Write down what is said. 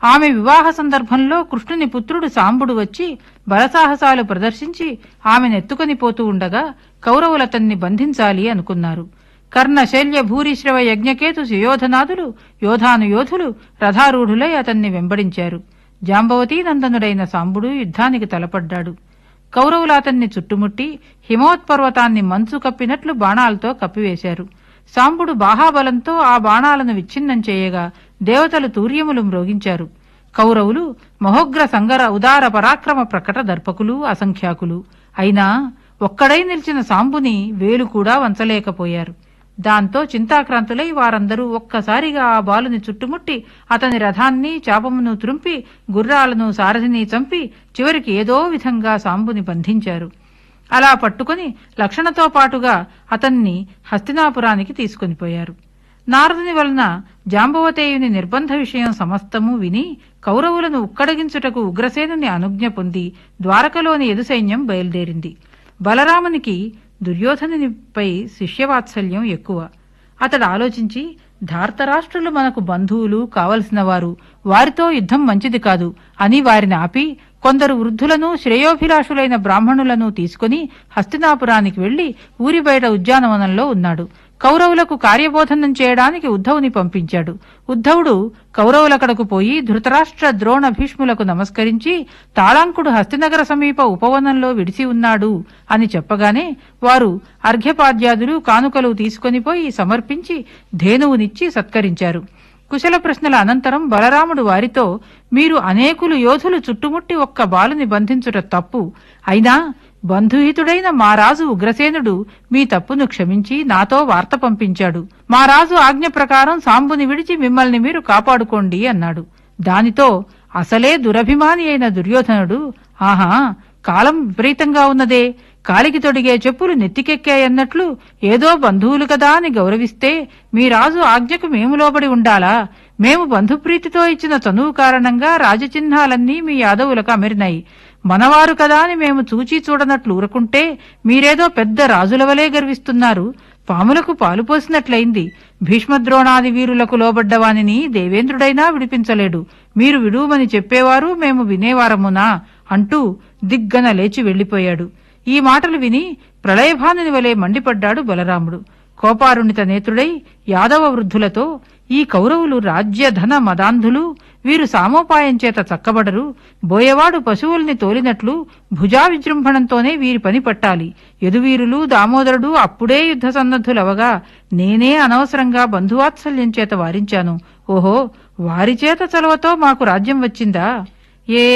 ఆమె వివాహ సందర్భంలో కృష్ణుని పుత్రుడు సాంబుడు వచ్చి బలసాహసాలు ప్రదర్శించి ఆమెనెత్తుకొని పోతూ ఉండగా కౌరవులతన్ని బంధించాలి అనుకున్నారు కర్ణ శల్య భూరిశ్రవ యజ్ఞకేతు సుయోధనాదులు యోధానుయోధులు రథారూఢులై అతన్ని వెంబడించారు జాంబవతీ నందనుడైన సాంబుడు యుద్ధానికి తలపడ్డాడు కౌరవులు అతన్ని చుట్టుముట్టి హిమోత్పర్వతాన్ని మంచు కప్పినట్లు బాణాలతో కప్పివేశారు సాంబుడు బాహాబలంతో ఆ బాణాలను విచ్ఛిన్నం చేయగా దేవతలు తూర్యములు మ్రోగించారు కౌరవులు మహోగ్ర సంగర ఉదార పరాక్రమ ప్రకట దర్పకులు అసంఖ్యాకులు అయినా ఒక్కడై నిలిచిన సాంబుని వేలు కూడా వంచలేకపోయారు దాంతో చింతాక్రాంతులై వారందరూ ఒక్కసారిగా ఆ బాలుని చుట్టుముట్టి అతని రథాన్ని చాపమును త్రుంపి గుర్రాలను సారథిని చంపి చివరికి ఏదో విధంగా సాంబుని బంధించారు అలా పట్టుకుని లక్షణతో పాటుగా అతన్ని హస్తినాపురానికి తీసుకొనిపోయారు నారదుని వలన జాంబవతేయుని నిర్బంధ విషయం సమస్తము విని కౌరవులను ఉక్కడగించుటకు ఉగ్రసేనుని అనుజ్ఞ పొంది ద్వారకలోని ఎదు సైన్యం బయలుదేరింది బలరామునికి దుర్యోధనునిపై శిష్యవాత్సల్యం ఎక్కువ అతడు ఆలోచించి ధార్తరాష్ట్రులు మనకు బంధువులు కావలసిన వారు వారితో యుద్ధం మంచిది కాదు అని వారిని ఆపి కొందరు వృద్ధులను శ్రేయోభిలాషులైన బ్రాహ్మణులను తీసుకుని హస్తినాపురానికి వెళ్లి ఊరి బయట ఉద్యానవనంలో ఉన్నాడు కౌరవులకు కార్యబోధనం చేయడానికి ఉద్ధవుని పంపించాడు ఉద్ధవుడు కౌరవులకడకు పోయి ధృతరాష్ట్ర ద్రోణ భీష్ములకు నమస్కరించి తాళాంకుడు హస్తినగర సమీప ఉపవనంలో విడిసి ఉన్నాడు అని చెప్పగానే వారు అర్ఘ్యపాద్యాదులు కానుకలు తీసుకొని పోయి సమర్పించి ధేనువునిచ్చి సత్కరించారు కుశల ప్రశ్నల అనంతరం బలరాముడు వారితో మీరు అనేకులు యోధులు చుట్టుముట్టి ఒక్క బాలుని బంధించుట తప్పు అయినా బంధుహితుడైన మా రాజు ఉగ్రసేనుడు మీ తప్పును క్షమించి నాతో వార్త పంపించాడు మా రాజు ఆజ్ఞ ప్రకారం సాంబుని విడిచి మిమ్మల్ని మీరు కాపాడుకోండి అన్నాడు దానితో అసలే దురభిమాని అయిన దుర్యోధనుడు ఆహా కాలం విపరీతంగా ఉన్నదే కాలికి తొడిగే చెప్పులు నెత్తికెక్కాయన్నట్లు ఏదో బంధువులు కదా అని గౌరవిస్తే మీ రాజు ఆజ్ఞకు మేము లోబడి ఉండాలా మేము బంధుప్రీతితో ఇచ్చిన చనువు కారణంగా రాజచిహ్నాలన్నీ మీ యాదవులకు అమరినాయి మనవారు కదా అని మేము చూచి చూడనట్లు ఊరుకుంటే మీరేదో పెద్ద రాజుల వలె గర్విస్తున్నారు పాములకు పాలు పోసినట్లయింది భీష్మద్రోణాది వీరులకు లోబడ్డవానిని దేవేంద్రుడైనా విడిపించలేడు మీరు విడువమని చెప్పేవారు మేము వినేవారమునా అంటూ దిగ్గన లేచి వెళ్లిపోయాడు ఈ మాటలు విని ప్రళయభానుని వలె మండిపడ్డాడు బలరాముడు కోపారుణిత నేత్రుడై యాదవ వృద్ధులతో ఈ కౌరవులు రాజ్య ధన మదాంధులు వీరు సామోపాయం చేత చక్కబడరు బోయవాడు పశువుల్ని తోలినట్లు భుజా విజృంభణంతోనే వీరి పని పట్టాలి యదువీరులు దామోదరుడు అప్పుడే యుద్ధ సన్నద్ధులవగా నేనే అనవసరంగా బంధువాత్సల్యం చేత వారించాను ఓహో వారి చేత చలవతో మాకు రాజ్యం వచ్చిందా ఏ